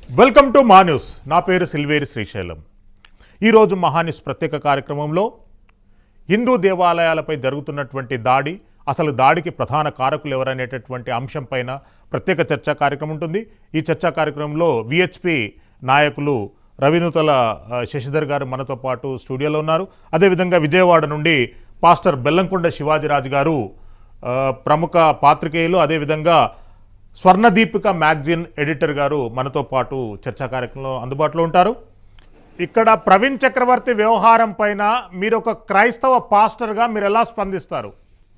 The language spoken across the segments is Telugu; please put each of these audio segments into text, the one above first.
వెల్కమ్ టు మా న్యూస్ నా పేరు సిల్వేరి శ్రీశైలం ఈరోజు మహాన్యూస్ ప్రత్యేక కార్యక్రమంలో హిందూ దేవాలయాలపై జరుగుతున్నటువంటి దాడి అసలు దాడికి ప్రధాన కారకులు ఎవరనేటటువంటి అంశం పైన ప్రత్యేక చర్చా కార్యక్రమం ఉంటుంది ఈ చర్చా కార్యక్రమంలో విహెచ్పి నాయకులు రవినూతల ఆ, శశిధర్ గారు మనతో పాటు స్టూడియోలో ఉన్నారు అదేవిధంగా విజయవాడ నుండి పాస్టర్ బెల్లంకొండ శివాజీరాజు గారు ఆ, ప్రముఖ పాత్రికేయులు అదేవిధంగా స్వర్ణదీపిక మ్యాగజిన్ ఎడిటర్ గారు మనతో పాటు చర్చా కార్యక్రమంలో అందుబాటులో ఉంటారు ఇక్కడ ప్రవీణ్ చక్రవర్తి వ్యవహారం పైన మీరు ఒక క్రైస్తవ పాస్టర్గా మీరు ఎలా స్పందిస్తారు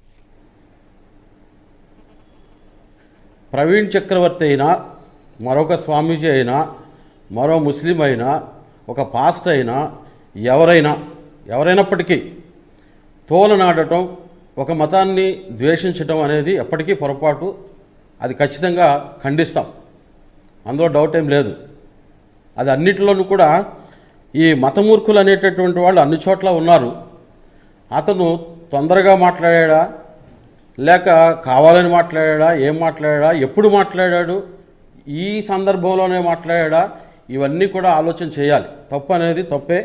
ప్రవీణ్ చక్రవర్తి అయినా మరొక స్వామీజీ అయినా మరో ముస్లిం అయినా ఒక పాస్టర్ అయినా ఎవరైనా ఎవరైనప్పటికీ తోలనాడటం ఒక మతాన్ని ద్వేషించటం అనేది ఎప్పటికీ పొరపాటు అది ఖచ్చితంగా ఖండిస్తాం అందులో డౌట్ ఏం లేదు అది అన్నిటిలోనూ కూడా ఈ మతమూర్ఖులు అనేటటువంటి వాళ్ళు అన్ని చోట్ల ఉన్నారు అతను తొందరగా మాట్లాడా లేక కావాలని మాట్లాడా ఏం మాట్లాడా ఎప్పుడు మాట్లాడాడు ఈ సందర్భంలోనే మాట్లాడా ఇవన్నీ కూడా ఆలోచన చేయాలి తప్పు అనేది తప్పే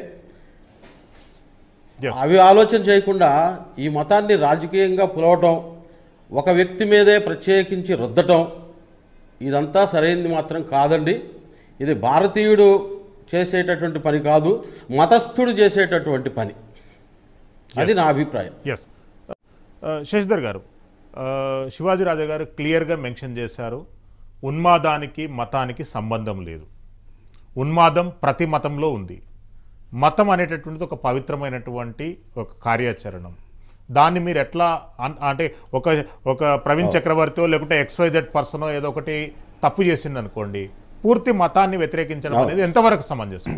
Yes. అవి ఆలోచన చేయకుండా ఈ మతాన్ని రాజకీయంగా పులవటం ఒక వ్యక్తి మీదే ప్రత్యేకించి రుద్దటం ఇదంతా సరైనది మాత్రం కాదండి ఇది భారతీయుడు చేసేటటువంటి పని కాదు మతస్థుడు చేసేటటువంటి పని అది నా అభిప్రాయం ఎస్ శశిధర్ గారు ఆ, శివాజీ రాజా గారు క్లియర్గా మెన్షన్ చేశారు ఉన్మాదానికి మతానికి సంబంధం లేదు ఉన్మాదం ప్రతి మతంలో ఉంది మతం అనేటటువంటిది ఒక పవిత్రమైనటువంటి ఒక కార్యాచరణం దాన్ని మీరు ఎట్లా అన్- అంటే ఒక ఒక ప్రవీణ్ చక్రవర్తి లేకుంటే ఎక్స్వైజెడ్ పర్సనో ఏదో ఒకటి తప్పు చేసింది అనుకోండి పూర్తి మతాన్ని వ్యతిరేకించడం అనేది ఎంతవరకు సమంజసం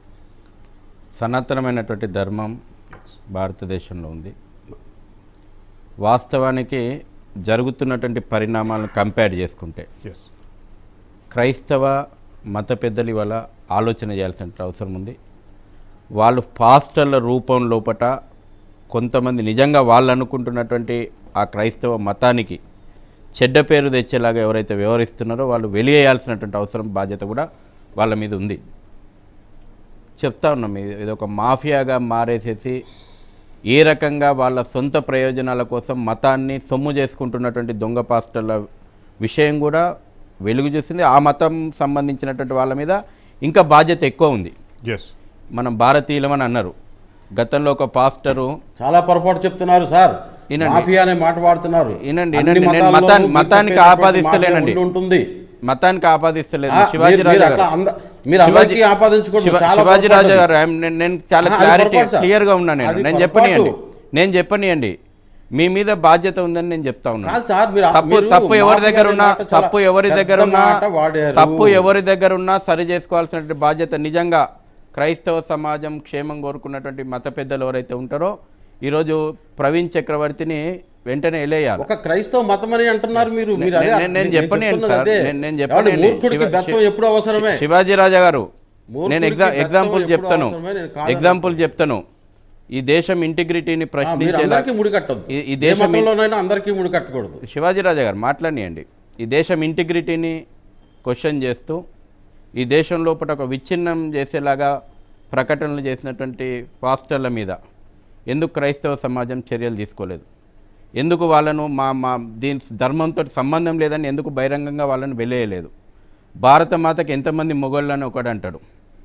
సనాతనమైనటువంటి ధర్మం భారతదేశంలో ఉంది వాస్తవానికి జరుగుతున్నటువంటి పరిణామాలను కంపేర్ చేసుకుంటే ఎస్ క్రైస్తవ మత పెద్దలు ఇవాళ ఆలోచన చేయాల్సిన అవసరం ఉంది వాళ్ళు పాస్టర్ల రూపం లోపట కొంతమంది నిజంగా వాళ్ళు అనుకుంటున్నటువంటి ఆ క్రైస్తవ మతానికి చెడ్డ పేరు తెచ్చేలాగా ఎవరైతే వ్యవహరిస్తున్నారో వాళ్ళు వెలివేయాల్సినటువంటి అవసరం బాధ్యత కూడా వాళ్ళ మీద ఉంది చెప్తా ఉన్నాం ఇది ఇది ఒక మాఫియాగా మారేసేసి ఏ రకంగా వాళ్ళ సొంత ప్రయోజనాల కోసం మతాన్ని సొమ్ము చేసుకుంటున్నటువంటి దొంగ పాస్టర్ల విషయం కూడా వెలుగు చూసింది ఆ మతం సంబంధించినటువంటి వాళ్ళ మీద ఇంకా బాధ్యత ఎక్కువ ఉంది ఎస్ మనం భారతీయులమని అన్నారు గతంలో ఒక పాస్టరు చాలా పొరపాటు చెప్తున్నారు సార్ వినండి. మాఫియా అనే మాట వాడుతున్నారు వినండి, అన్ని వినండి. నేను మతాల్లోనూ మతాన్ని- మీరు మతానికి చెప్పేటటువంటి ఆపాదిస్తలేనండి. మాఫియా ఉండి ఉంటుంది మతానికి ఆపాదిస్తలేదు ఆ, శివాజీ మీరు- రాజా మీరు గారు అట్లా అంద- మీరు అందరికీ శివాజీ- ఆపాదించకూడదు శివ- చాలా శివాజీ పొరపాటు రాజా అది. గారు ఐఎమ్- నేను- నేను చాలా ఆ, అది క్లారిటీ పొరపాటు సార్. క్లియర్గా ఉన్నాను నేను అది నేను పొరపాటు. చెప్పనియండి నేను చెప్పనియండి మీ మీద బాధ్యత ఉందని నేను చెప్తా ఉన్నాను కాదు సార్ మీరు తప్పు మీరు తప్పు ఎవరి మాఫియా దగ్గర అనే ఉన్నా మాట చాలా తప్పు ఎవరి పెద్ద దగ్గర ఉన్నా మాట వాడారు. తప్పు ఎవరి దగ్గర ఉన్నా సరి చేసుకోవాల్సినటువంటి బాధ్యత నిజంగా క్రైస్తవ సమాజం క్షేమం కోరుకున్నటువంటి మత పెద్దలు ఎవరైతే ఉంటారో ఈరోజు ప్రవీణ్ చక్రవర్తిని వెంటనే ఎలేయాలి ఒక క్రైస్తవ మతం అని అంటున్నారు మీరు మీరు అదే నేను- నేను నేను చెప్పనియండి చెప్తున్నది సార్. అదే. నేను- నేను ఏమండి, చెప్పనియండి. మూర్ఖుడికి శివ- బెత్తం శివ- ఎప్పుడు అవసరమే శివాజీ రాజా గారు మూర్ఖుడికి నేను ఎగ్జా బెత్తం ఎగ్జాంపుల్ ఎప్పుడు చెప్తాను అవసరమే, నేను కాదనను. ఎగ్జాంపుల్ చెప్తాను ఈ దేశం ఇంటిగ్రిటీని ఆ, మీరు ప్రశ్నించేలా అందరికీ ముడి కట్టొద్దు ఈ- ఈ ఏ దేశం మతంలోనైనా అందరికీ ముడి కట్టకూడదు శివాజీ రాజా గారు మాట్లాడియండి ఈ దేశం ఇంటిగ్రిటీని క్వశ్చన్ చేస్తూ ఈ దేశం లోపల ఒక విచ్ఛిన్నం చేసేలాగా ప్రకటనలు చేసినటువంటి పాస్టర్ల మీద ఎందుకు క్రైస్తవ సమాజం చర్యలు తీసుకోలేదు ఎందుకు వాళ్ళను మా మా దీని ధర్మంతో సంబంధం లేదని ఎందుకు బహిరంగంగా వాళ్ళని వెలేయలేదు భారత మాతకి ఎంతమంది మొగళ్ళని ఒకడు అంటాడు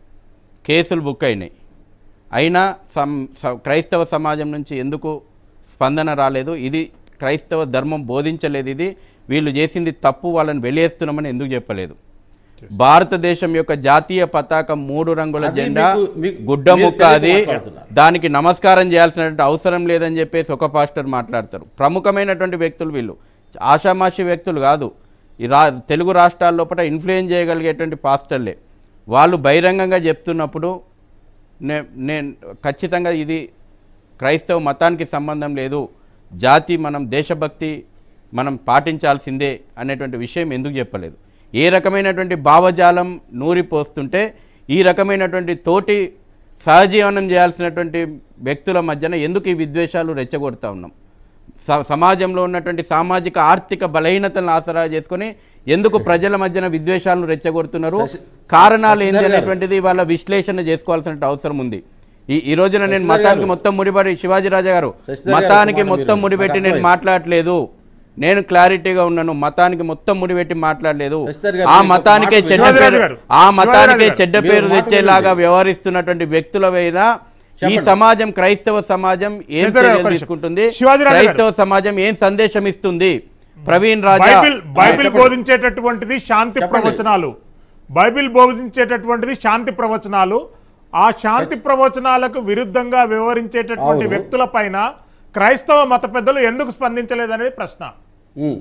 కేసులు బుక్ అయినాయి అయినా సం స- క్రైస్తవ సమాజం నుంచి ఎందుకు స్పందన రాలేదు ఇది క్రైస్తవ ధర్మం బోధించలేదు ఇది వీళ్ళు చేసింది తప్పు వాళ్ళని వెలియేస్తున్నామని ఎందుకు చెప్పలేదు భారతదేశం యొక్క జాతీయ పతాకం మూడు రంగుల అది జెండా మీకు- మీకు- గుడ్డ మీరు ముక్క తెలియక అది మాట్లాడుతున్నారు. దానికి నమస్కారం చేయాల్సినటువంటి అవసరం లేదని చెప్పేసి ఒక పాస్టర్ మాట్లాడతారు ప్రముఖమైనటువంటి వ్యక్తులు వీళ్ళు ఆషామాషి వ్యక్తులు కాదు ఈ రా తెలుగు రాష్ట్రాల లోపల ఇన్ఫ్లుయెన్స్ చేయగలిగేటువంటి పాస్టర్లే వాళ్ళు బహిరంగంగా చెప్తున్నప్పుడు నే నేను ఖచ్చితంగా ఇది క్రైస్తవ మతానికి సంబంధం లేదు జాతి మనం దేశభక్తి మనం పాటించాల్సిందే అనేటువంటి విషయం ఎందుకు చెప్పలేదు ఏ రకమైనటువంటి భావజాలం నూరిపోస్తుంటే ఈ రకమైనటువంటి తోటి సహజీవనం చేయాల్సినటువంటి వ్యక్తుల మధ్యన ఎందుకు ఈ విద్వేషాలు రెచ్చగొడతా ఉన్నాం స- సమాజంలో ఉన్నటువంటి సామాజిక ఆర్థిక బలహీనతలను ఆసరా చేసుకొని ఎందుకు ప్రజల మధ్యన విద్వేషాలను రెచ్చగొడుతున్నారు శశి- కారణాలు శశిధర్ ఏంటి గారు. అనేటువంటిది వాళ్ళ విశ్లేషణ చేసుకోవాల్సిన అవసరం ఉంది ఈ ఈ రోజున నేను శశిధర్ మతానికి గారు. మొత్తం ముడిపడి శివాజీ రాజా గారు శశిధర్ గారు మతానికి ఒక మాట మొత్తం మీరు- ముడిపెట్టి నాకు నేను అర్థమైంది. మాట్లాడలేదు నేను క్లారిటీగా ఉన్నాను మతానికి మొత్తం ముడిపెట్టి మాట్లాడలేదు శశిధర్ గారు, ఆ మీకు ఒక మతానికే మాట చెడ్డ శివాజీ పేరు గారు, ఆ శివాజీ మతానికే గారు, చెడ్డ మీరు పేరు మాట తెచ్చేలాగా వినండి. వ్యవహరిస్తున్నటువంటి వ్యక్తుల మీద ఈ చెప్పండి. సమాజం క్రైస్తవ సమాజం ఏం శశిధర్ గారు, చర్యలు ఒక నిమిషం. తీసుకుంటుంది శివాజీ రాజా గారు. క్రైస్తవ సమాజం ఏం సందేశం ఇస్తుంది ప్రవీణ్ రాజా బైబిల్ బైబిల్ చెప్పండి. బోధించేటటువంటిది శాంతి చెప్పండి. ప్రవచనాలు బైబిల్ బోధించేటటువంటిది శాంతి ప్రవచనాలు ఆ శాంతి ప్రవచనాలకు విరుద్ధంగా వ్యవహరించేటటువంటి అవును. వ్యక్తుల పైన క్రైస్తవ మత పెద్దలు ఎందుకు స్పందించలేదనేది ప్రశ్న ఉమ్.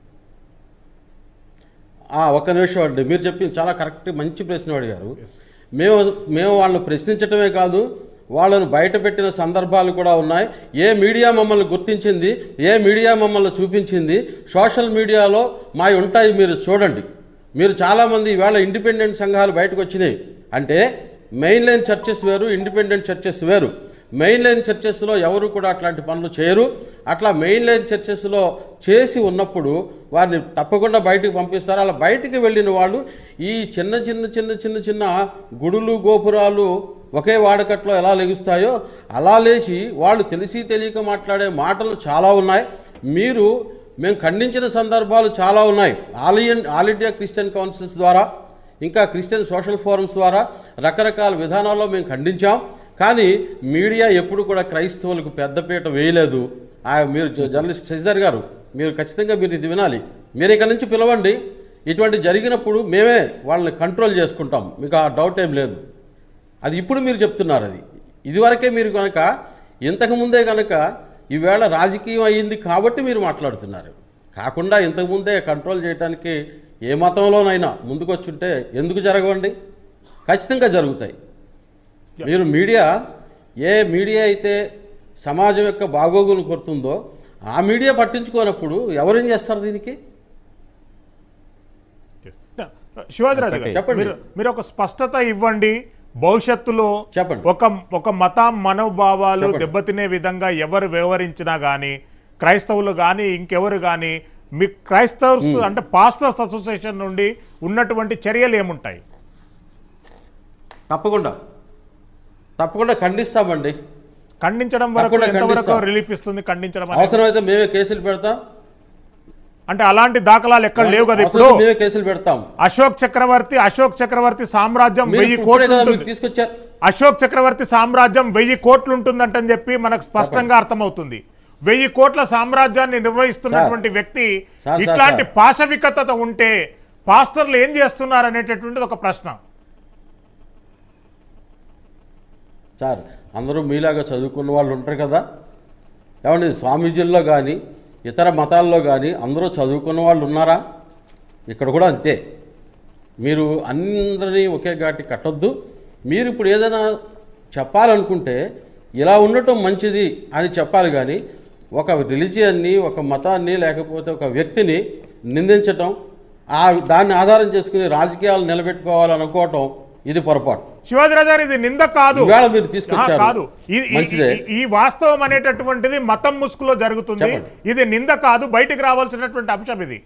ఆ, ఒక్క నిమిషం అండి మీరు చెప్పింది చాలా కరెక్ట్ మంచి ప్రశ్న అడిగారు మేము మేము వాళ్ళని ప్రశ్నించటమే కాదు వాళ్ళను బయట పెట్టిన సందర్భాలు కూడా ఉన్నాయి ఏ మీడియా మమ్మల్ని గుర్తించింది ఏ మీడియా మమ్మల్ని చూపించింది సోషల్ మీడియాలో మావి ఉంటాయి మీరు చూడండి మీరు చాలామంది ఈవేళ ఇండిపెండెంట్ సంఘాలు బయటకు వచ్చినాయి అంటే మెయిన్ లైన్ చర్చెస్ వేరు ఇండిపెండెంట్ చర్చెస్ వేరు మెయిన్ లైన్ చర్చెస్లో ఎవరు కూడా అట్లాంటి పనులు చేయరు అట్లా మెయిన్ లైన్ చర్చెస్లో చేసి ఉన్నప్పుడు వారిని తప్పకుండా బయటికి పంపిస్తారు అలా బయటికి వెళ్ళిన వాళ్ళు ఈ చిన్న చిన్న చిన్న చిన్న చిన్న గుడులు గోపురాలు ఒకే వాడకట్లో ఎలా లెగుస్తాయో అలా లేచి వాళ్ళు తెలిసి తెలియక మాట్లాడే మాటలు చాలా ఉన్నాయి మీరు మేము ఖండించిన సందర్భాలు చాలా ఉన్నాయి all Indian all India Christian councils ద్వారా ఇంకా క్రిస్టియన్ సోషల్ ఫోరమ్స్ ద్వారా రకరకాల విధానాల్లో మేము ఖండించాం కానీ మీడియా ఎప్పుడు కూడా క్రైస్తవులకు పెద్దపీట వేయలేదు ఆ మీరు జ- జర్నలిస్ట్ శశిధర్ గారు మీరు ఖచ్చితంగా మీరు ఇది వినాలి మీరు ఇక నుంచి పిలవండి ఇటువంటి జరిగినప్పుడు మేమే వాళ్ళని కంట్రోల్ చేసుకుంటాం మీకు ఆ డౌట్ ఏం లేదు అది ఇప్పుడు మీరు చెప్తున్నారు అది ఇదివరకే మీరు కనుక ఇంతకుముందే కనుక ఈవేళ రాజకీయం అయ్యింది కాబట్టి మీరు మాట్లాడుతున్నారు కాకుండా ఇంతకుముందే కంట్రోల్ చేయడానికి ఏ మతంలోనైనా ముందుకు వచ్చుంటే ఎందుకు జరగవండి ఖచ్చితంగా జరుగుతాయి మీరు మీడియా ఏ మీడియా అయితే సమాజం యొక్క బాగోగులు కోరుతుందో ఆ మీడియా పట్టించుకోనప్పుడు ఎవరేం చేస్తారు దీనికి శివాజీరాజు గారు చెప్పండి. మీరు మీరు ఒక స్పష్టత ఇవ్వండి భవిష్యత్తులో చెప్పండి. ఒక ఒక మత మనోభావాలు చెప్పండి. దెబ్బతినే విధంగా ఎవరు వ్యవహరించినా గానీ క్రైస్తవులు గాని ఇంకెవరు గాని మీ క్రైస్తవర్స్ అంటే పాస్టర్స్ అసోసియేషన్ నుండి ఉన్నటువంటి చర్యలు ఏముంటాయి తప్పకుండా తప్పకుండా ఖండిస్తామండి ఖండించడం వరకు తప్పకుండా ఎంతవరకు ఖండిస్తాం. రిలీఫ్ ఇస్తుంది ఖండించడం అనేది? అవసరమైతే మేమే కేసులు పెడతాం అంటే అలాంటి దాఖలాలు ఎక్కడ లేవు కదా ఇప్పుడు అవసరమైతే మేమే కేసులు పెడతాం అశోక్ చక్రవర్తి అశోక్ చక్రవర్తి సామ్రాజ్యం మీరు వెయ్యి ఇప్పుడే కోట్లు కదా ఉంటుంది మీకు తీసుకొచ్చారు అశోక్ చక్రవర్తి సామ్రాజ్యం వెయ్యి కోట్లు ఉంటుందంటని చెప్పి మనకు స్పష్టంగా అర్థమవుతుంది వెయ్యి కోట్ల సామ్రాజ్యాన్ని నిర్వహిస్తున్నటువంటి వ్యక్తి సార్, సార్, ఇట్లాంటి సార్. పాశవికత ఉంటే పాస్టర్లు ఏం చేస్తున్నారు అనేటటువంటిది ఒక ప్రశ్న సార్ అందరూ మీలాగా చదువుకున్న వాళ్ళు ఉంటారు కదా ఏమండి స్వామీజీల్లో కానీ ఇతర మతాల్లో కానీ అందరూ చదువుకున్న వాళ్ళు ఉన్నారా ఇక్కడ కూడా అంతే మీరు అందరినీ ఒకే ఘాటి కట్టొద్దు మీరు ఇప్పుడు ఏదైనా చెప్పాలనుకుంటే ఇలా ఉండటం మంచిది అని చెప్పాలి కానీ ఒక రిలీజియన్ని ఒక మతాన్ని లేకపోతే ఒక వ్యక్తిని నిందించటం ఆ దాన్ని ఆధారం చేసుకుని రాజకీయాలు నిలబెట్టుకోవాలనుకోవటం ఇది పొరపాటు శివాజీరాజు గారు ఇది నింద కాదు ఈవేళ మీరు ఆ, తీసుకొచ్చారు కాదు ఈ- ఈ- మంచిదే ఈ- ఈ వాస్తవం అనేటటువంటిది మతం ముసుగులో జరుగుతుంది చెప్పండి. ఇది నింద కాదు బయటికి రావాల్సినటువంటి అంశం ఇది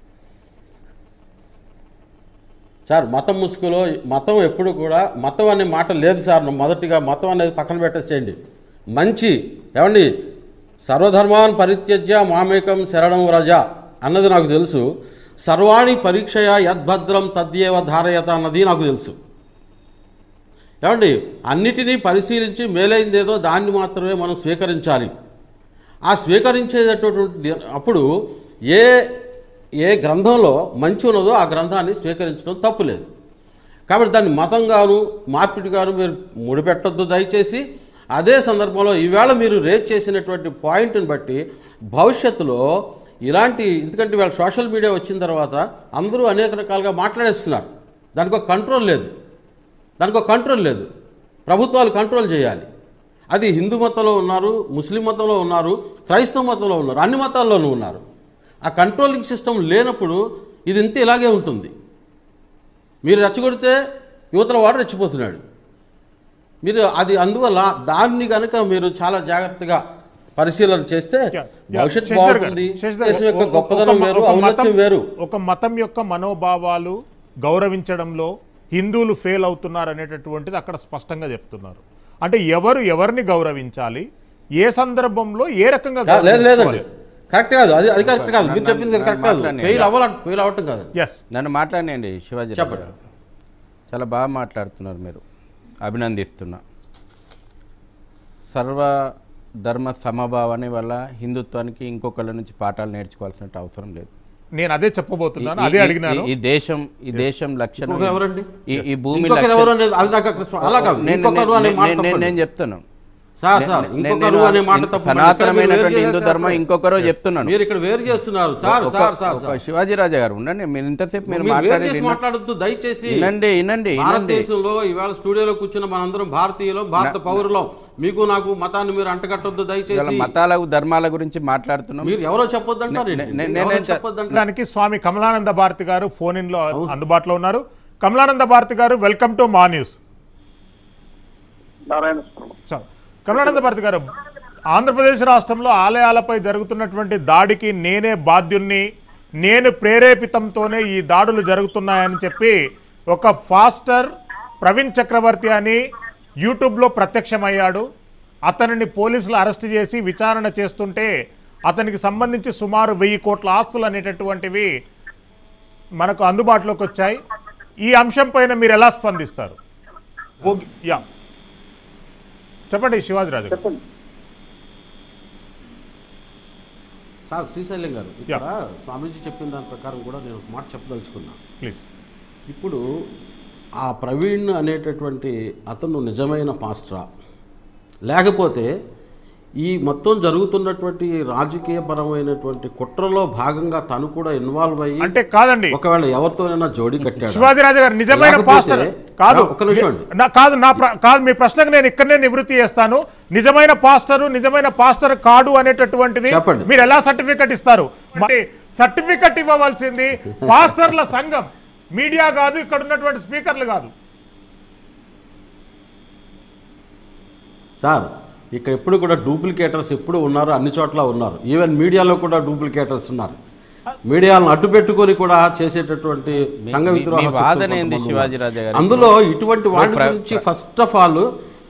సార్ మతం ముసుగులో మతం ఎప్పుడు కూడా మతం అనే మాట లేదు సార్ మొదటిగా మతం అనేది పక్కన పెట్టేసేయండి మంచి ఏమండి సర్వధర్మాన్ పరిత్యజ్య మామేకం శరణం రజ అన్నది నాకు తెలుసు సర్వాణి పరీక్షయ యద్భద్రం తద్యేవ ధారయత అన్నది నాకు తెలుసు ఏమండి అన్నిటినీ పరిశీలించి మేలైందేదో దాన్ని మాత్రమే మనం స్వీకరించాలి ఆ స్వీకరించేటటువంటి అప్పుడు ఏ ఏ గ్రంథంలో మంచి ఉన్నదో ఆ గ్రంథాన్ని స్వీకరించడం తప్పులేదు కాబట్టి దాన్ని మతంగాను మార్పిడిగాను మీరు ముడిపెట్టొద్దు దయచేసి అదే సందర్భంలో ఈవేళ మీరు రేజ్ చేసినటువంటి పాయింట్ని బట్టి భవిష్యత్తులో ఇలాంటి ఎందుకంటే వీళ్ళ సోషల్ మీడియా వచ్చిన తర్వాత అందరూ అనేక రకాలుగా మాట్లాడేస్తున్నారు దానికి ఒక కంట్రోల్ లేదు దానికి ఒక కంట్రోల్ లేదు ప్రభుత్వాలు కంట్రోల్ చేయాలి అది హిందూ మతంలో ఉన్నారు ముస్లిం మతంలో ఉన్నారు క్రైస్తవ మతంలో ఉన్నారు అన్ని మతాల్లోనూ ఉన్నారు ఆ కంట్రోలింగ్ సిస్టమ్ లేనప్పుడు ఇది ఇంత ఇలాగే ఉంటుంది మీరు రెచ్చగొడితే యువతల వాడు రెచ్చిపోతున్నాడు మీరు అది అందువల్ల దాన్ని కనుక మీరు చాలా జాగ్రత్తగా పరిశీలన చేస్తే యా, యా, భవిష్యత్తు శశిధర్ గారు, బాగుంటుంది శశిధర్ గారు, దేశం యొక్క ఒక- గొప్పదనం ఒక- వేరు ఒక ఔన్నత్యం మతం- వేరు ఒక మతం యొక్క మనోభావాలు గౌరవించడంలో హిందువులు ఫెయిల్ అవుతున్నారు అనేటటువంటిది అక్కడ స్పష్టంగా చెప్తున్నారు అంటే ఎవరు ఎవరిని గౌరవించాలి ఏ సందర్భంలో ఏ రకంగా కా- లేదు లేదండి కరెక్ట్ కాదు అది అది కరెక్ట్ కాదు మీరు చెప్పింది నన్ను కరెక్ట్ కాదు మాట్లాడండి. ఫెయిల్ అవ్వాలి ఫెయిల్ అవ్వటం కాదు ఎస్ నన్ను మాట్లాడినండి శివాజీ రావు చెప్పండి. గారు. చాలా బాగా మాట్లాడుతున్నారు మీరు అభినందిస్తున్నా సర్వ ధర్మ సమభావాన్ని వల్ల హిందుత్వానికి ఇంకొకళ్ళ నుంచి పాఠాలు నేర్చుకోవాల్సిన అవసరం లేదు నేను అదే చెప్పబోతున్నాను ఈ- అదే ఈ- అడిగినాను ఈ- ఈ దేశం ఈ దేశం లక్షణం ఇంకొకరు ఎవరండి ఈ ఈ భూమి ఇంకొకరు లక్షణం- ఎవరు అనేది అది నాకు అక్కడ స్ప- అలా కాదు నేను- ఇంకొకరు అనే నేను- మాట నేను- తప్పండి. నేను చెప్తాను సార్ సార్ నేను- ఇంకొకరు నేను అనే మాట ఇన్- తప్పు సనాతనమైనటువంటి హిందూ ధర్మం ఇంకొకరో చెప్తున్నాను మీరు ఇక్కడ వేరు చేస్తున్నారు సార్ ఒక- సార్ సార్ ఒక సార్ శివాజీ రాజా గారు ఉండండి మీరు ఇంతసేపు మీరు మీరు వేరు మాట్లాడేది చేసి విన్న- మాట్లాడొద్దు దయచేసి వినండి వినండి వినండి భారతదేశంలో ఇవాళ స్టూడియోలో కూర్చున్న మనందరం భారతీయులం భారత పౌరులం మీకు నాకు మతాన్ని మీరు అంటగట్టొద్దు ఇవాళ దయచేసి మతాల ధర్మాల గురించి మాట్లాడుతున్నాం మీరు ఎవరో చెప్పొద్దంటారు నే- నే- నేనేం చె- దానికి స్వామి కమలానంద భారతి గారు ఫోన్ ఇన్ లో అందుబాటులో ఉన్నారు కమలానంద భారతి గారు వెల్కమ్ టు మా న్యూస్ నారాయణ స్వామి సో, కమలానంద భారతి గారు ఆంధ్రప్రదేశ్ రాష్ట్రంలో ఆలయాలపై జరుగుతున్నటువంటి దాడికి నేనే బాధ్యుణ్ణి నేను ప్రేరేపితంతోనే ఈ దాడులు జరుగుతున్నాయని చెప్పి ఒక ఫాస్టర్ ప్రవీణ్ చక్రవర్తి అని యూట్యూబ్లో ప్రత్యక్షమయ్యాడు అతనిని పోలీసులు అరెస్ట్ చేసి విచారణ చేస్తుంటే అతనికి సంబంధించి సుమారు వెయ్యి కోట్ల ఆస్తులు అనేటటువంటివి మనకు అందుబాటులోకి వచ్చాయి ఈ అంశం పైన మీరు ఎలా స్పందిస్తారు ఓకే, యా చెప్పండి శివాజీరాజు గారు. చెప్పండి సార్ శ్రీశైలం గారు ఇక్కడ స్వామీజీ చెప్పిన దాని ప్రకారం కూడా నేను ఒక మాట చెప్పదలుచుకున్నా ప్లీజ్ ఇప్పుడు ఆ ప్రవీణ్ అనేటటువంటి అతను నిజమైన పాస్టరా లేకపోతే ఈ మొత్తం జరుగుతున్నటువంటి రాజకీయపరమైనటువంటి కుట్రలో భాగంగా తను కూడా ఇన్వాల్వ్ అయ్యి అంటే కాదండి ఒకవేళ ఎవరితోనైనా జోడీ కట్టాడు శివాజీరాజు గారు నిజమైన లేకపోతే- పాస్టర్ కాదు ఒక్క నిమిషం అండి. నా కాదు నా ప్ర- కాదు మీ ప్రశ్నకు నేను ఇక్కడనే నివృత్తి చేస్తాను నిజమైన పాస్టర్ నిజమైన పాస్టర్ కాడు అనేటటువంటిది చెప్పండి. మీరు ఎలా సర్టిఫికెట్ ఇస్తారు మరి సర్టిఫికెట్ ఇవ్వవలసింది పాస్టర్ల సంఘం మీడియా కాదు ఇక్కడ ఉన్నటువంటి స్పీకర్లు కాదు సార్ ఇక్కడ ఎప్పుడు కూడా డూప్లికేటర్స్ ఎప్పుడు ఉన్నారు అన్ని చోట్ల ఉన్నారు ఈవెన్ మీడియాలో కూడా డూప్లికేటర్స్ ఉన్నారు మీడియాలను అడ్డు పెట్టుకొని కూడా చేసేటటువంటి సంఘ మీ- విద్రోహ మీ శక్తులు వాదన ఏంది కొంతమంది శివాజీ ఉన్నారు. రాజా గారు? అందులో ఇటువంటి వాటి ప్ర- గురించి ఫస్ట్ ఆఫ్ ఆల్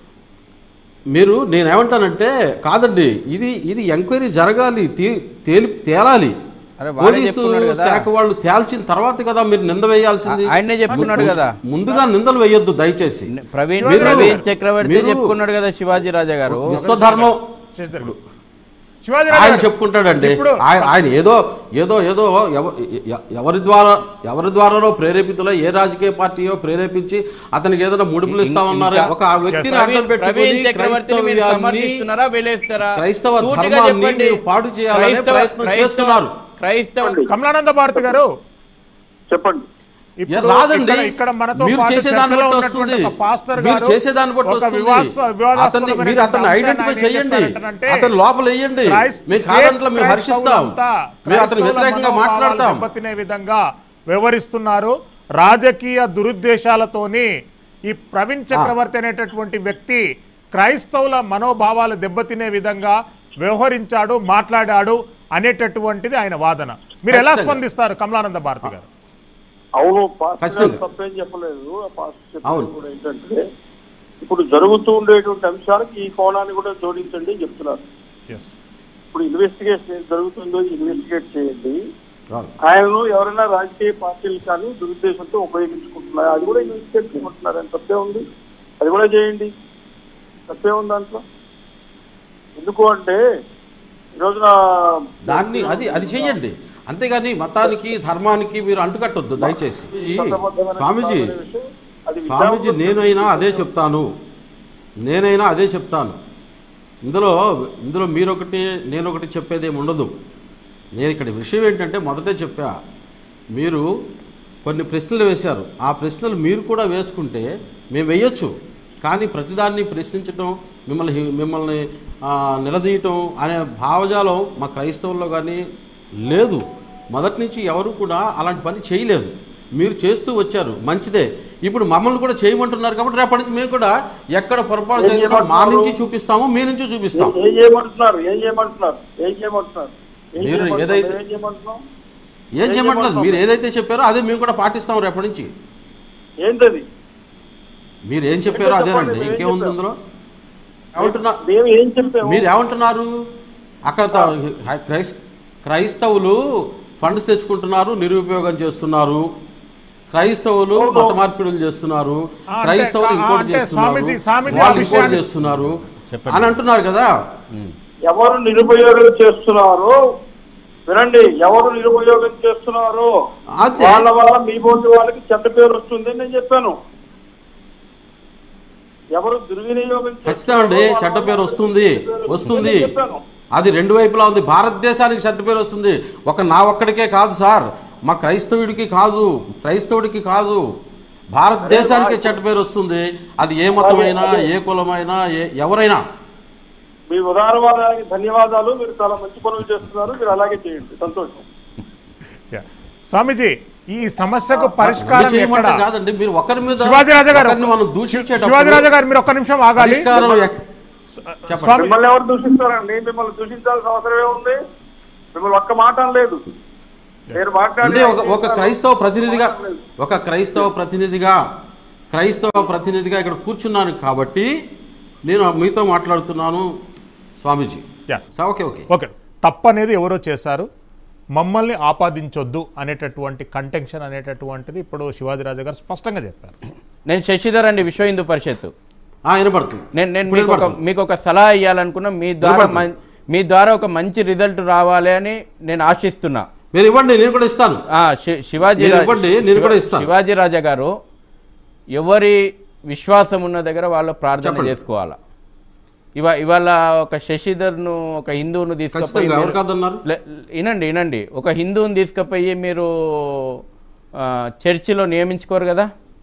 మీరు నేనేమంటానంటే కాదండి ఇది ఇది ఎంక్వైరీ జరగాలి తే- తేలి తేలాలి అరే వాడే పోలీసు చెప్తున్నాడు కదా. శాఖ వాళ్ళు తేల్చిన తర్వాత కదా మీరు నింద వేయాల్సింది ఆ- ఆయనే చెప్తున్నాడు కదా. ముందుగా నిందలు వేయొద్దు దయచేసి ప్రవీణ్ మీరు- ప్రవీణ్ చక్రవర్తి మీరు- చెప్పుకున్నాడు కదా శివాజీ రాజా గారు విశ్వధర్మం శశిధర్ శివాజీరాజు ఆయన గారు, చెప్పుకుంటాడండి ఇప్పుడు ఆయన ఆయన ఏదో ఏదో ఏదో ఎవ- ఎ- ఎవరి ద్వారా ఎవరి ద్వారానో ప్రేరేపితులో ఏ రాజకీయ పార్టీయో ప్రేరేపించి అతనికి ఏదైనా ముడుపులు ఇస్తామన్నారు ఇంకా- ఒక వ్యక్తిని Yes. అడ్డం పెట్టుకొని ప్రవీణ్ చక్రవర్తిని మీరు క్రైస్తవ్యాన్ని, సమర్థిస్తున్నారా వెలేస్తారా క్రైస్తవ సూటిగా ధర్మాన్ని చెప్పండి. మీరు పాడు చేయాలనే క్రైస్తవ- ప్రయత్నం క్రైస్తవ- చేస్తున్నారు. క్రైస్తవ కమలానంద భారతి గారు చెప్పండి ఇప్పుడు ఏ రాదండి ఇక్కడ- ఇక్కడ మనతో మీరు పాటు చేసేదాన్ని చర్చలో బట్టి ఉన్నటువంటి వస్తుంది ఒక పాస్టర్ మీరు గారు చేసేదాన్ని బట్టి ఒక వస్తుంది వివాద- వివాదాస్పదమైన అతన్ని మీరు అతన్ని అంశాన్ని ఐడెంటిఫై ఆయన ఏం చేయండి చెప్పారంటే, అతను లోపల వేయండి క్రైస్త- మేము కాదంట్లో మేము క్రైస్తవులంతా హర్షిస్తాం మేము అతని క్రైస్తవుల వ్యతిరేకంగా మనోభావాలు మాట్లాడతాం దెబ్బతినే విధంగా వ్యవహరిస్తున్నారు రాజకీయ దురుద్దేశాలతోని ఈ ప్రవీణ్ చక్రవర్తి అనేటటువంటి వ్యక్తి క్రైస్తవుల మనోభావాలు దెబ్బతినే విధంగా వ్యవహరించాడు మాట్లాడాడు అనేటటువంటిది ఆయన వాదన మీరు ఎలా ఖచ్చితంగా. స్పందిస్తారు కమలానంద భారతి గారు అవును పాస్టర్ ఖచ్చితంగా. గారు తప్పేం చెప్పలేదు ఆ పాస్టర్ అవును. చెప్పేది కూడా ఏంటంటే ఇప్పుడు జరుగుతూ ఉండేటువంటి అంశాలకు ఈ కోణాన్ని కూడా జోడించండి అని చెప్తున్నారు ఎస్ ఇప్పుడు ఇన్వెస్టిగేషన్ ఏం జరుగుతుందో ఇన్వెస్టిగేట్ చేయండి రాదు. ఆయనను ఎవరైనా రాజకీయ పార్టీలు కానీ దురుద్దేశంతో ఉపయోగించుకుంటున్నారు అది కూడా ఇన్వెస్టిగేట్ చేయమంటున్నారు అని తప్పే ఉంది అది కూడా చేయండి తప్పే ఉంది దాంట్లో ఎందుకు అంటే ఈ రోజున దాన్ని అది అది చెయ్యండి అంతేగాని మతానికి ధర్మానికి మీరు అంటుకట్టొద్దు దయచేసి చట్టబద్ధమైన స్వామీజీ విషయం. అది స్వామీజీ విచారణలో నేనైనా అదే చెప్తాను నేనైనా అదే చెప్తాను ఇందులో ఇందులో మీరొకటి నేనొకటి చెప్పేది ఏమి ఉండదు నేను ఇక్కడ విషయం ఏంటంటే మొదటే చెప్పా మీరు కొన్ని ప్రశ్నలు వేశారు ఆ ప్రశ్నలు మీరు కూడా వేసుకుంటే మేము వేయొచ్చు కానీ ప్రతిదాన్ని ప్రశ్నించడం మిమ్మల్ని హి- మిమ్మల్ని ఆ, నిలదీయటం అనే భావజాలం మా క్రైస్తవుల్లో కానీ లేదు మొదటి నుంచి ఎవరు కూడా అలాంటి పని చేయలేదు మీరు చేస్తూ వచ్చారు మంచిదే ఇప్పుడు మమ్మల్ని కూడా చేయమంటున్నారు కాబట్టి రేపటి నుంచి మేము కూడా ఎక్కడ పొరపాటు ఏం జరిగినా మా చేయమంటున్నారు? నుంచి చూపిస్తాము మీ నుంచి చూపిస్తాం ఏం చేయమంటున్నారు ఏం చేయమంటున్నారు ఏం చేయమంటున్నారు ఏం మీరు చేయమంటున్నారు? ఏదైతే- ఏం చేయమంటున్నాం ఏం చేయమంటలేదు మీరు ఏదైతే చెప్పారో అదే మేము కూడా పాటిస్తాం రేపటి నుంచి ఏంటది మీరు ఏం చెప్పారో చెప్పండి, అదేనండి మేము ఏం ఇంకేముంది చెప్పాం? అందులో ఏమంటున్నా మేము ఏం చెప్పాము మీరు ఏమంటున్నారు అక్కడ త- క్రైస్ క్రైస్తవులు ఫండ్స్ తెచ్చుకుంటున్నారు నిరుపయోగం చేస్తున్నారు క్రైస్తవులు ఓహో. మత మార్పిడులు చేస్తున్నారు ఆ, అంటే- క్రైస్తవులు ఆ, ఇంకోటి అంటే చేస్తున్నారు స్వామీజీ- స్వామీజీ ఆ వాళ్ళు ఇంకోటి విషయాన్ని- చేస్తున్నారు చెప్పండి. అని అంటున్నారు కదా ఎవరు నిరుపయోగం చేస్తున్నారో వినండి ఎవరు నిరుపయోగం చేస్తున్నారో అదే. వాళ్ళ వల్ల మీ బోటి వాళ్ళకి చెడ్డ పేరు వస్తుంది అని నేను చెప్పాను ఎవరు దుర్వినియోగం ఖచ్చితంగా అండి చేస్తున్నారో చెడ్డ వాళ్ళ పేరు వల్ల వస్తుంది చెడ్డ పేరు వస్తుంది నేను చెప్పాను అది రెండు వైపులా ఉంది భారతదేశానికి చెడ్డ పేరు వస్తుంది ఒక నా ఒక్కడికే కాదు సార్ మా క్రైస్తవుడికి కాదు క్రైస్తవుడికి కాదు భారతదేశానికి చెడ్డ పేరు వస్తుంది అది ఏ మతమైనా ఏ కులమైనా ఏ ఎవరైనా మీ ఉదారవాదానికి ధన్యవాదాలు మీరు చాలా మంచి పనులు చేస్తున్నారు మీరు అలాగే చేయండి సంతోషం యా. స్వామీజీ ఈ సమస్యకు రద్దు పరిష్కారం ఎక్కడ చేయమంటే కాదండి మీరు ఒకరి మీద శివాజీరాజా గారు ఒకరిని మనం దూషించేటప్పుడు శివాజీరాజా గారు మీరు ఒక్క నిమిషం ఆగాలి పరిష్కారం ఎక్- చెప్పండి. స్వామి మిమ్మల్ని ఎవరు దూషిస్తారండి మిమ్మల్ని దూషించాల్సిన అవసరం ఏముంది మిమ్మల్ని ఒక్క మాట లేదు మీరు అంటే మాట్లాడే ఒక ఒక క్రైస్తవ ప్రతినిధిగా ఒక క్రైస్తవ ప్రతినిధిగా క్రైస్తవ ప్రతినిధిగా ఇక్కడ కూర్చున్నాను కాబట్టి నేను మీతో మాట్లాడుతున్నాను స్వామీజీ యా. స- ఓకే ఓకే ఓకే తప్పనేది ఎవరో చేశారు మమ్మల్ని ఆపాదించొద్దు అనేటటువంటి కంటెన్షన్ అనేటటువంటిది ఇప్పుడు శివాజీరాజా గారు స్పష్టంగా చెప్పారు నేను శశిధర్ అండి విశ్వ హిందూ పరిషత్ ఆ, వినపడుతుంది నేను నేను ఇప్పుడు మీకు ఒక వినపడుతుంది. మీకు ఒక సలహా ఇవ్వాలనుకున్నా మీ ద్వారా వినపడుతుంది. మం- మీ ద్వారా ఒక మంచి రిజల్ట్ రావాలి అని నేను ఆశిస్తున్నా మీరు ఇవ్వండి నేను కూడా ఇస్తాను ఆ, శి- శివాజీ మీరు రా- ఇవ్వండి, నేను కూడా శివ- ఇస్తాను. శివాజీ రాజా గారు ఎవరి విశ్వాసం ఉన్న దగ్గర వాళ్ళు ప్రార్థన చెప్పండి. చేసుకోవాలా ఇవా ఇవాళ ఒక శశిధర్ను ఒక హిందువును తీసుకుపోయి ఖచ్చితంగా ఎవరు మీరు- కాదన్నారు లే- వినండి వినండి ఒక హిందువుని తీసుకుపోయి మీరు ఆ, చర్చిలో నియమించుకోరు కదా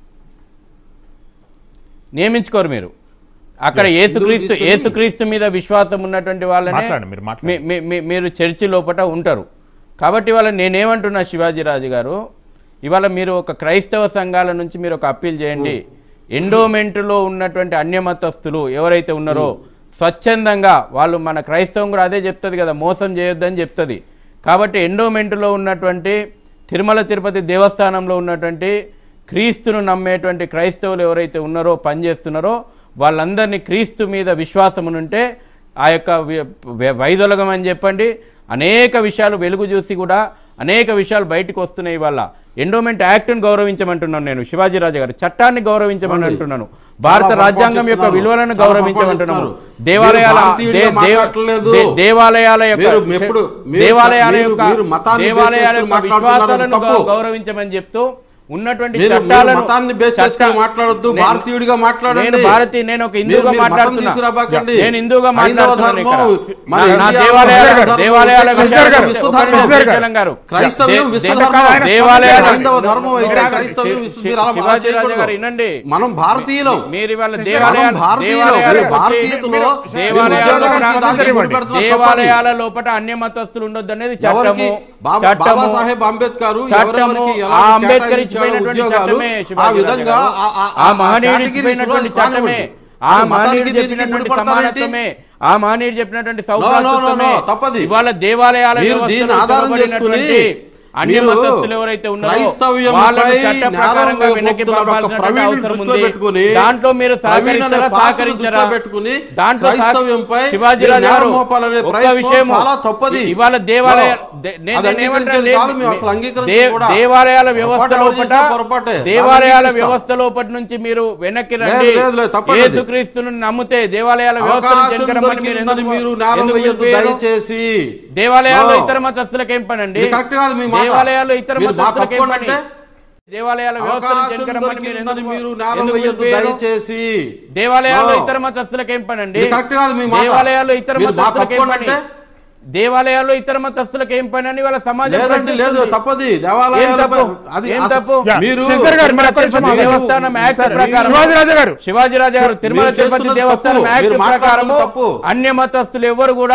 నియమించుకోరు మీరు అక్కడ Yes, ఏసుక్రీస్తు హిందువుని తీసుకుని- ఏసుక్రీస్తు మీద విశ్వాసం ఉన్నటువంటి వాళ్ళనే మాట్లాడండి, మీరు మాట్లాడండి. మీ- మీ- మీ- మీరు చర్చి లోపల ఉంటారు కాబట్టి ఇవాళ నేనేమంటున్నా శివాజీరాజు గారు ఇవాళ మీరు ఒక క్రైస్తవ సంఘాల నుంచి మీరు ఒక అప్పీల్ చేయండి ఎండోమెంట్లో ఉన్నటువంటి అన్యమతస్తులు ఎవరైతే ఉన్నారో స్వచ్ఛందంగా వాళ్ళు మన క్రైస్తవం కూడా అదే చెప్తుంది కదా మోసం చేయొద్దని చెప్తుంది కాబట్టి ఎండోమెంట్లో ఉన్నటువంటి తిరుమల తిరుపతి దేవస్థానంలో ఉన్నటువంటి క్రీస్తును నమ్మేటువంటి క్రైస్తవులు ఎవరైతే ఉన్నారో పనిచేస్తున్నారో వాళ్ళందరినీ క్రీస్తు మీద విశ్వాసం ఉంటే ఆ యొక్క వి- వై- వైదొలగం అని చెప్పండి అనేక విషయాలు వెలుగు చూసి కూడా అనేక విషయాలు బయటకు వస్తున్నాయి ఇవాళ ఎండోమెంట్ యాక్ట్ని గౌరవించమంటున్నాను నేను శివాజీరాజు గారు చట్టాన్ని గౌరవించమని అవునండి. అంటున్నాను భారత చాలా రాజ్యాంగం యొక్క పొరపాటు విలువలను చెప్తున్నారు. గౌరవించమంటున్నాము చాలా పొరపాటు దేవాలయాల చెప్తున్నారు. మీరు దే- దేవ- మాట్లాడట్లేదు. దే- దేవాలయాల యొక్క మీరు ఎప్పుడు- మీరు- దేవాలయాల మీరు- యొక్క మీరు మతాన్ని దేవాలయాల బేస్ యొక్క చేసుకుని మాట్లాడుతున్నారు. విశ్వాసాలను తప్పు. గౌ- గౌరవించమని చెప్తూ ఉన్నటువంటి మీరు- మీరు చట్టాలను మతాన్ని బేస్ చట్ట- చేసుకుని మాట్లాడొద్దు నేను- భారతీయుడిగా మాట్లాడండి నేను భారతీయ నేను ఒక హిందూగా మీరు- మీరు మతం మాట్లాడుతున్నా తీసుకురాబాకండి. నేను హిందూగా హైందవ మాట్లాడుతున్నాను ఇక్కడ. ధర్మం, మన నా- నా ఇండియాలో దేవాలయాల హైందవ ధర్మం, దేవాలయాల క్రైస్తవం విషయాలు గారు, విశ్వధర్మం. శశిధర్ గారు. శశిధర్ గారు. క్రైస్తవ్యం దే- విశ్వధర్మం. దే- దేవాలయాల హైందవ ధర్మం అయితే దేవాలయాల- క్రైస్తవ్యం శి- విశ్వ- మీరు అలా శివాజీ రాజా చేయకూడదు. గారు వినండి మనం భారతీయులం మీరు ఇవాళ మనం దేవాలయాల భారతీయులం. దేవాలయాల మీరు భారతీయతలో గురించి- మీరు దేవాలయాల ఉద్యోగాలకు లోపల దానికి గురి పెడుతున్నారు తప్పది. దేవాలయాల లోపల అన్య మతస్థులు ఉండొద్దు అనేది ఎవరికి చట్టము బాబా చట్టము బాబాసాహెబ్ అంబేద్కర్ చట్టము, ఎవరెవరికి ఆ ఎలాంటి అంబేద్కర్ కేటాయించాడో ఇచ్చిపోయినటువంటి ఉద్యోగాలు, చట్టమే ఆ శివాజీ విధంగా రాజా ఆ- ఆ- ఆ ఆ మహనీయుడు categories ఇచ్చిపోయినటువంటి లో చట్టమే కానివ్వండి. ఆ అది మతానికి మహనీయుడు దీనికి చెప్పినటువంటి ముడిపడతారేంటి? సమానత్వమే ఆ మహనీయుడు చెప్పినటువంటి no, no, సౌభ్రాతృత్వమే తప్పది. ఇవాళ దేవాలయాల మీరు వ్యవస్థలో దీన్ని ఆధారం చేసుకుని చొరబడినటువంటి అన్య మీరు మతస్థులు ఎవరైతే ఉన్నారో క్రైస్తవ్యంపై వాళ్ళను చట్ట నేరం ప్రకారంగా వెనక్కి మోపుతున్నారు. ఒక పంపాల్సినటువంటి ప్రవీణుని అవసరం దృష్టిలో ఉంది పెట్టుకుని, దాంట్లో మీరు ప్రవీణ్ అనే సహకరిస్తారా పాస్టర్ని సహకరించరా దృష్టిలో పెట్టుకుని దాంట్లో సహ- క్రైస్తవ్యంపై శివాజీ మీరు రాజు నేరం గారు మోపాలనే ఒక్క ప్రయత్నం విషయం చాలా తప్పది. ఇవాళ దేవాలయ No. దే- నేను- అది నేను ఏమంటాను అంగీకరించేది కాదు, దే- మేము అసలు అంగీకరించం దే- కూడా. దేవాలయాల వ్యవస్థ పొరపాటు ఎవరు లోపల చేసినా పొరపాటే. దేవాలయాల దాన్ని వ్యవస్థ లోపల నుంచి మీరు వెనక్కి లేదు, రండి లేదు, లేదు, తప్పదు అది. యేసుక్రీస్తును నమ్మితే దేవాలయాల వ్యవస్థ నుంచి అవకాశం వెనక్కి రమ్మని మీరు దొరికిందని ఎందుకు- మీరు నేరం ఎందుకు వేయొద్దు పిలిపారు? దయచేసి దేవాలయాల్లో No. ఇతర మతస్థులకు ఏం పని అండి ఇది కరెక్ట్ కాదు మీ మాట. దేవాలయాల్లో ఇతర మీరు మా మతస్థులకు ఏం తప్పు పని అంటే? దేవాలయాల వ్యవస్థ నుంచి అవకాశం వెనక్కి రమ్మని మీరు దొరికిందని ఎందుకు- మీరు నేరం ఎందుకు వేయొద్దు పిలిపారు? దయచేసి దేవాలయాల్లో No. ఇతర మతస్థులకు ఏం పని అండి ఇది కరెక్ట్ కాదు మీ మాట. దేవాలయాల్లో ఇతర మీరు మా మతస్థులకు ఏం తప్పు పని అంటే? దేవాలయాల్లో ఇతర మతస్థులకు ఏం పని అని వాళ్ళ సమాజం లేదండి లేదు ప్రకటిస్తుంది. తప్పది ఏం దేవాలయాలపై తప్పు? అది ఏం అసలు- తప్పు? యా, మీరు శశిధర్ గారు, మీరు ఒక్క నిమిషం తిరుమల ఆగండి. దేవస్థానం యాక్ట్ సరే, ప్రకారం శివాజీరాజు గారు. శివాజీరాజు గారు తిరుమల మీరు తిరుపతి చేస్తున్నది దేవస్థానం తప్పు. యాక్ట్ మీరు మాట్లాడుతున్నది ప్రకారము తప్పు. అన్య మతస్థులు ఎవరు కూడా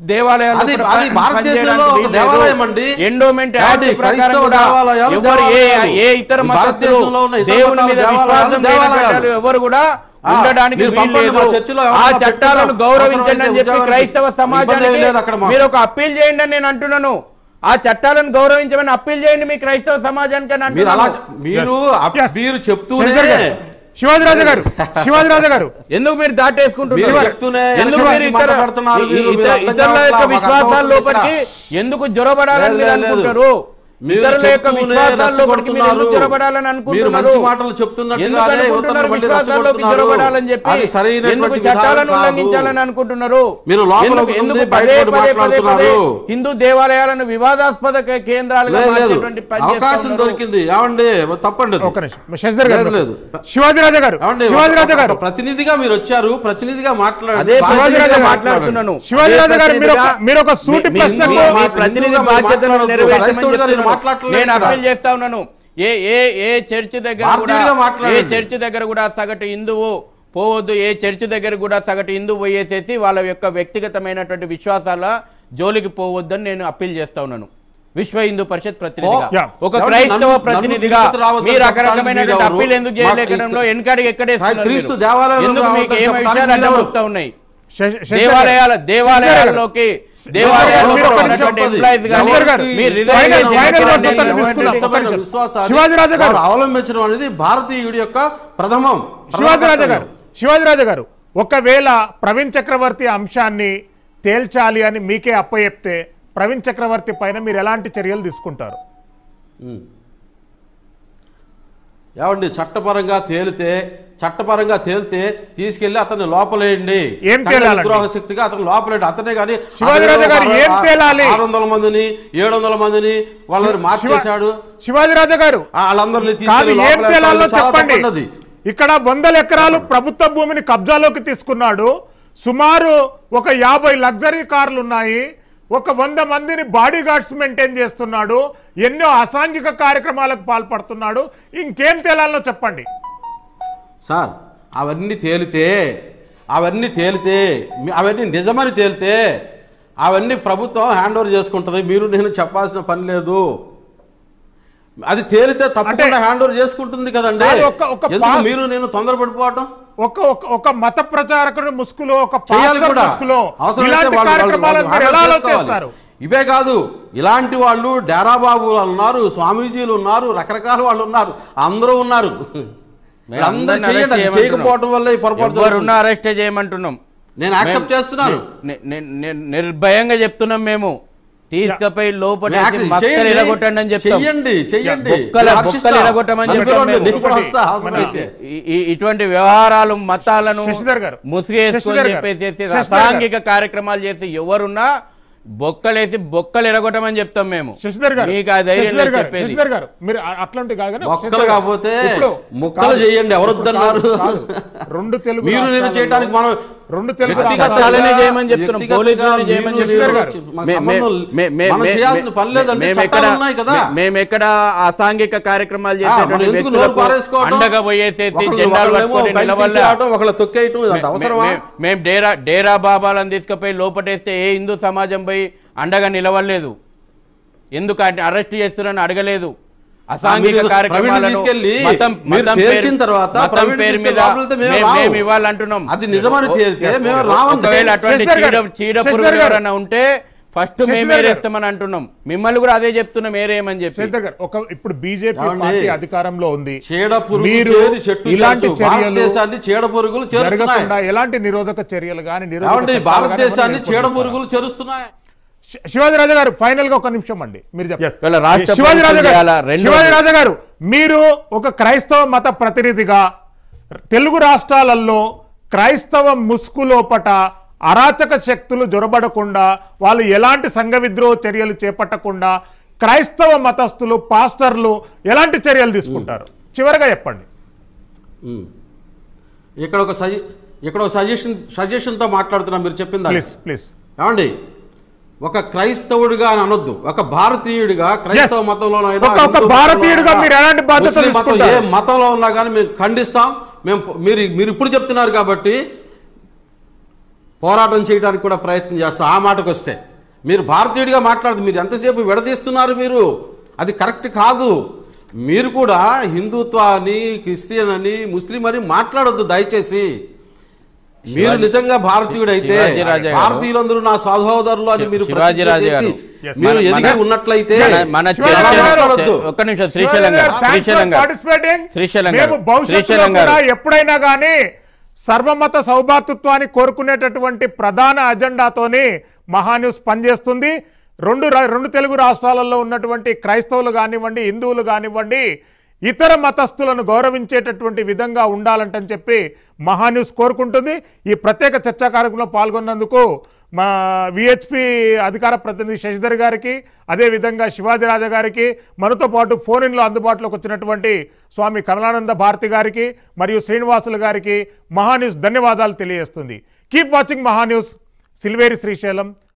దేవాలయాల్లో అది- కూడా అది పని- భారతదేశంలో పనిచేయడానికి ఒక వీల్లేదు. దేవాలయం అండి. ఎండోమెంట్ ఏమండి? యాక్ట్ ప్రకారం క్రైస్తవ కూడా దేవాలయాలు ఎవరు ఏ దేవాలయాలు. ఏ ఇతర ఈ మతస్థులు భారతదేశంలో ఉన్న ఇతర దేవుని మతాల మీద దేవాలయాలు విశ్వాసం లేని దేవాలయాలు. ప్రజలు ఎవరు కూడా ఆ, ఉండడానికి మీరు పంపండి, వీల్లేదు మా చర్చిలో ఆ ఎవరైనా చట్టాలను పెట్టుకుంటాం. గౌరవించండి అని చెప్పి ఉద్యోగానికి క్రైస్తవ ఇబ్బంది సమాజానికి ఏమీ లేదు అక్కడ మాకు. మీరు ఒక అప్పీల్ చేయండి అని నేను అంటున్నాను ఆ చట్టాలను గౌరవించమని అప్పీల్ చేయండి మీ క్రైస్తవ సమాజానికి అని మీరు అలా అంటున్నాను మీరు అప్- Yes. మీరు శశిధర్ చెప్తూనే గారు, శివాజిరాజు గారు శివాజిరాజు గారు ఎందుకు మీరు మీరు దాటేసుకుంటున్నారు చెప్తూనే ఎందుకు ఎలక్షన్ మీరు ఇతర మాట్లాడుతున్నారు, ఈ- మీరు ఇతర- మీరు అర్థం ఇతరుల యొక్క కావట్లా, మాకు విశ్వాసాల అర్థం లోపలికి ఎందుకు జొరబడాలని మీరు లేదు, లేదు. అనుకుంటారు మీరు ఇతరుల యొక్క చెప్తూనే విశ్వాసాల లోపలికి మీరు ఎందుకు రెచ్చగొడుతున్నారు. జొరబడాలని మీరు అనుకుంటున్నారు మంచి మాటలు చెప్తున్నట్టుగానే ఎందుకు అనుకుంటున్నారు యువతను మళ్ళీ విశ్వాసాల్లోకి రెచ్చగొడుతున్నారు. జొరబడాలని చెప్పి అది సరైనటువంటి ఎందుకు విధానం చట్టాలను కాదు. ఉల్లంఘించాలని అనుకుంటున్నారు మీరు లోపల ఎందుకు ఉంది, ఎందుకు బయట పదే కూడా పదే పదే పదే మాట్లాడుతున్నారు. హిందూ దేవాలయాలను వివాదాస్పద కే- కేంద్రాలుగా లేదు, లేదు. మార్చేటువంటి పని చేస్తా అవకాశం ఉన్నారు. దొరికింది ఏమండి తప్పండి అది. ఒక నిమిషం శశిధర్ గారు లేదు, లేదు. శివాజిరాజు గారు ఏమండి శివాజిరాజు ఒక- గారు ఒక ప్రతినిధిగా మీరు వచ్చారు ప్రతినిధిగా మాట్లాడండి అదే బాధ్యతగా ప్రతినిధిగా గారు మాట్లాడుతున్నాను శివాజీరాజు అదే గారు మీరు ఒక- ప్రతినిధిగా మీరు ఒక సూటి మీ- మీ- ప్రశ్నకు- మీ- మీ మా ప్రతినిధి ఎందుకు బాధ్యతను మాట్లాడొద్దు? నెరవేర్చమని క్రైస్తవులుగా నేను చెప్తున్నాను. మాట్లాడలేదు నేను ఇక్కడ. అప్పీల్ చేస్తా ఉన్నాను ఏ ఏ ఏ చర్చ్ దగ్గర కూడా భారతీయుడిగా ఏ మాట్లాడండి. చర్చ్ దగ్గర కూడా సగటు హిందువు పోవద్దు ఏ చర్చ్ దగ్గర కూడా సగటు హిందువు పోయేసేసి వాళ్ళ యొక్క వ్యక్తిగతమైనటువంటి విశ్వాసాల జోలికి పోవద్దని నేను అప్పీల్ చేస్తా ఉన్నాను విశ్వ హిందూ పరిషత్ ప్రతినిధిగా యా. ఒక ఎవరు క్రైస్తవ నన్ను- ప్రతినిధిగా నన్ను తిరుపతి రావద్దని మీరు చెప్పడానికి రకరకమైనటువంటి మీరెవరు? అప్పీల్ ఎందుకు మాకు చేయలేకడంలో ఇక్కడ- వెనకాడికి ఎక్కడేస్తున్నారు క్రీస్తు మీరు? దేవాలయంలో ఎందుకు మీకు రావద్దని ఏం చెప్పడానికి విషయాలు అడ్డం మీరెవరు? వస్తా ఉన్నాయి శశి- శశిధర్ గారు. దేవాలయాల శశిధర్ గారు. దేవాలయాల్లోకి దేవాలయాల్లో మీరు ఒక నిమిషం ఉన్నటువంటి చెప్పండి. ఎంప్లాయీస్ కానీ శశిధర్ గారు, మీరు ఫైనల్- రిజైన్ ఫైనల్ చేయాలని వర్డ్స్ నేను ఒక్కటి ఎవరిని తీసుకుందాం. ఒక్క ఇష్టమైన నిమిషం. విశ్వాసాన్ని శివాజిరాజు గారు. వారు అవలంబించడం అనేది భారతీయుడి యొక్క ప్రథమం శివాజిరాజు గారు శివాజిరాజు గారు ఒకవేళ ప్రవీణ్ చక్రవర్తి అంశాన్ని తేల్చాలి అని మీకే అప్పచెప్తే ప్రవీణ్ చక్రవర్తి పైన మీరు ఎలాంటి చర్యలు తీసుకుంటారు ఏమండి చట్టపరంగా తేలితే చట్టపరంగా తేలితే తీసుకెళ్లి అతన్ని లోపలేయండి ఏం సంఘ తేలాలండి? విద్రోహ శక్తిగా అతను లోపలేండి అతనే కానీ శివాజీరాజు గారు ఏం తేలాలి? ఆరు వందల మందిని ఏడు వందల మందిని వాళ్ళని మార్చేశాడు శివాజిరాజు గారు ఆ వాళ్ళందరినీ కాదు తీసుకెళ్లి ఏం లోపలేయడం తేలాలో చాలా చెప్పండి తప్పన్నది. ఇక్కడ వందల ఎకరాలు ప్రభుత్వ భూమిని కబ్జాలోకి తీసుకున్నాడు సుమారు ఒక యాభై లగ్జరీ కార్లు ఉన్నాయి ఒక వంద మందిని బాడీ గార్డ్స్ మెయింటైన్ చేస్తున్నాడు ఎన్నో అసాంఘిక కార్యక్రమాలకు పాల్పడుతున్నాడు ఇంకేం తేలాలో చెప్పండి సార్ అవన్నీ తేలితే అవన్నీ తేలితే మీ- అవన్నీ నిజమని తేలితే అవన్నీ ప్రభుత్వం హ్యాండ్ ఓవర్ చేసుకుంటుంది మీరు నేను చెప్పాల్సిన పని లేదు అది తేలితే తప్పకుండా అంటే- హ్యాండ్ ఓవర్ చేసుకుంటుంది కదండి కాదు, ఒక- ఒక ఎందుకు పాస్- మీరు నేను తొందరపడిపోవటం ఒక ఒక ఒక మత ప్రచారకుడి ముసుగులో ఒక చేయాలి పాస్టర్ కూడా ముసుగులో అవసరమైతే ఇలాంటి వాళ్ళు- వాళ్ళు- కార్యక్రమాలను వాళ్ళు మీరు ఎలా handle చేసుకోవాలి. ఆలోచిస్తారు ఇవే కాదు ఇలాంటి వాళ్ళు డేరాబాబు వాళ్ళు ఉన్నారు స్వామీజీలు ఉన్నారు రకరకాల వాళ్ళు ఉన్నారు అందరూ ఉన్నారు మేము అందరూ అందరిని చేయండి అది arrest చేయకపోవడం వల్ల ఈ పొరపాటు ఎవరున్నా జరుగుతుంది. అరెస్ట్ చేయమంటున్నాం నేను యాక్సెప్ట్ చేస్తున్నాను ని- ని- ని- నిర్భయంగా చెప్తున్నాం మేము తీసుకపోయి లోపల నేను యాక్సెప్ట్ మక్కలు చేయండి. ఇరగొట్టండి అని చెప్తాం చెయ్యండి చెయ్యండి బొక్కల నేను బొక్కలు రక్షిస్తా. ఇరగొట్టమని నన్ను చెప్తాం పిలవండి, మేము. నేను కూడా ఒకటి, వస్తా అవసరమైతే. ఈ- ఈ- ఇటువంటి వ్యవహారాలు మతాలను శశిధర్ గారు. ముసిగేసుకొని శశిధర్ గారు. చెప్పేసి శశిధర్ గారు. అసాంఘిక కార్యక్రమాలు చేసి ఎవరున్నా బొక్కలేసి బొక్కలు ఎరగొట్టమని చెప్తాం మేము శశిధర్ గారు మీకు ఆ ధైర్యం శశిధర్ లేదు గారు చెప్పేది శశిధర్ గారు మీరు అ- అట్లాంటి కాదు కానీ మొక్కలు శశిధర్ గారు, కాకపోతే ఇప్పుడు ముక్కలు కాదు, చేయండి ఎవరు ఇప్పుడు వద్దన్నారు కాదు, కాదు. రెండు తెలుగు మీరు నేను రాష్ట్రాలలో- చేయడానికి మనం రెండు తెలుగు వ్యక్తిగతంగా- రాష్ట్రాలలో- చట్టాలనే చేయమని చెప్తున్నాం. వ్యక్తిగతంగా పోలీసులనే చేయమని మీరు చెప్తున్నారు. మీరు మాకు మే- మే- సంబంధం మే- మే- మనం మే- చేయాల్సిన పని లేదండి మేము చట్టాలు ఎక్కడ- ఉన్నాయి కదా మే- మేము ఎక్కడ అసాంఘిక కార్యక్రమాలు ఆ, మనం చేసేటువంటి ఎందుకు నోరు వ్యక్తులకు పారేసుకోవడం? అండగా పోయేసేసి ఒకళ్ళు- జెండాలు ఒకళ్ళేమో పట్టుకొని పైకి నిలబడలే తీసేయడం, ఒకళ్ళు తొక్కేయటం ఇది అంత అవసరమా మేము డేరా డేరా బాబాలను తీసుకుపోయి లోపటేస్తే ఏ హిందూ సమాజం పోయి అండగా నిలవలేదు ఎందుకు అరెస్ట్ చేస్తున్నారని అడగలేదు అసాంఘిక మీరు కార్యక్రమాలను ప్రవీణ్ని తీసుకెళ్ళి మతం మీరు మతం తేల్చిన పేరు- తర్వాత మతం ప్రవీణ్ని పేరు తీసుకెళ్ళి మీద లోపలికి మేము మేము- రాము. మేము ఇవ్వాలంటున్నాం అది నిజమని తేలితే Yes, మేము yes. రావండి. ఒకవేళ అటువంటి శశిధర్ గారు, చీడ చీడ శశిధర్ పురుగులు గారు. ఎవరైనా ఉంటే ఫస్ట్ శశిధర్ మేము గారు. ఏరేస్తామని అంటున్నాం మిమ్మల్ని కూడా అదే చెప్తున్నాం ఏరేయమని చెప్పి శశిధర్ గారు ఒక ఇప్పుడు బీజేపీ ఏమండి? పార్టీ అధికారంలో ఉంది చీడ పురుగులు మీరు చేరి చెట్టు ఇలాంటి చేర్చు. చర్యలు భారతదేశాన్ని చీడ పురుగులు చేరుస్తున్నాయి జరగకుండా ఎలాంటి నిరోధక చర్యలు కానీ ఏమండి భారతదేశాన్ని చీడ పురుగులు చేరుస్తున్నాయి శివాజీరాజు గారు ఫైనల్ గా ఒక నిమిషం అండి మీరు చెప్పండి వీళ్ళ రాష్ట్ర శివాజీరాజు ప్రభుత్వం చేయాలా? గారు రెండోది. శివాజీరాజు గారు మీరు ఒక క్రైస్తవ మత ప్రతినిధిగా తెలుగు రాష్ట్రాలలో క్రైస్తవ ముసుగు లోపట అరాచక శక్తులు జొరబడకుండా వాళ్ళు ఎలాంటి సంఘ విద్రోహ చర్యలు చేపట్టకుండా క్రైస్తవ మతస్థులు పాస్టర్లు ఎలాంటి చర్యలు తీసుకుంటారు చివరిగా చెప్పండి ఉమ్. ఇక్కడ ఒక సజె ఇక్కడ ఒక సజెషన్ సజెషన్తో మాట్లాడుతున్నా మీరు చెప్పిందా ప్లీజ్ ప్లీజ్ ఏమండి ఒక క్రైస్తవుడిగా అని అనొద్దు ఒక భారతీయుడిగా క్రైస్తవ Yes. మతంలోనైనా ఒక- ఒక హిందూ భారతీయుడిగా మతంలోనైనా, మీరు ఎలాంటి బాధ్యత ముస్లిం మతం ఏ తీసుకుంటారు? మతంలో ఉన్నా కానీ మేము ఖండిస్తాం మేము మీరు మీరు ఇప్పుడు చెప్తున్నారు కాబట్టి పోరాటం చేయడానికి కూడా ప్రయత్నం చేస్తాం ఆ మాటకు వస్తే మీరు భారతీయుడిగా మాట్లాడుతూ మీరు ఎంతసేపు విడదీస్తున్నారు మీరు అది కరెక్ట్ కాదు మీరు కూడా హిందుత్వ అని క్రిస్టియన్ అని ముస్లిం అని మాట్లాడొద్దు దయచేసి మీరు శివాజీ- నిజంగా భారతీయుడైతే శివాజీ రాజా గారు- భారతీయులందరూ నా సహోదరులు అని మీరు శివాజీ ప్రతిజ్ఞ రాజా చేసి గారు. Yes, మీరు మన- ఎదిగి మన- ఉన్నట్లయితే మన- మన శివాజీ చర్చ- గారు మాట్లాడొద్దు. ఒక్క నిమిషం శ్రీశైలం గారు శ్రీశైలం గారు పార్టిసిపేటింగ్ శ్రీశైలం మేము గారు భవిష్యత్తులో శ్రీశైలం గారు కూడా ఎప్పుడైనా కానీ సర్వమత సౌభాతృత్వాన్ని కోరుకునేటటువంటి ప్రధాన అజెండాతోని మహాన్యూస్ పనిచేస్తుంది రెండు రా- రెండు తెలుగు రాష్ట్రాలలో ఉన్నటువంటి క్రైస్తవులు కానివ్వండి హిందువులు కానివ్వండి ఇతర మతస్థులను గౌరవించేటటువంటి విధంగా ఉండాలంటని చెప్పి మహాన్యూస్ కోరుకుంటుంది ఈ ప్రత్యేక చర్చా కార్యక్రమంలో పాల్గొన్నందుకు మా విహెచ్పి అధికార ప్రతినిధి శశిధర్ గారికి అదేవిధంగా శివాజీరాజా గారికి మనతో పాటు ఫోన్ ఇన్లో అందుబాటులోకి వచ్చినటువంటి స్వామి కమలానంద భారతి గారికి మరియు శ్రీనివాసులు గారికి మహాన్యూస్ ధన్యవాదాలు తెలియజేస్తుంది కీప్ వాచింగ్ మహాన్యూస్ సిల్వేరి శ్రీశైలం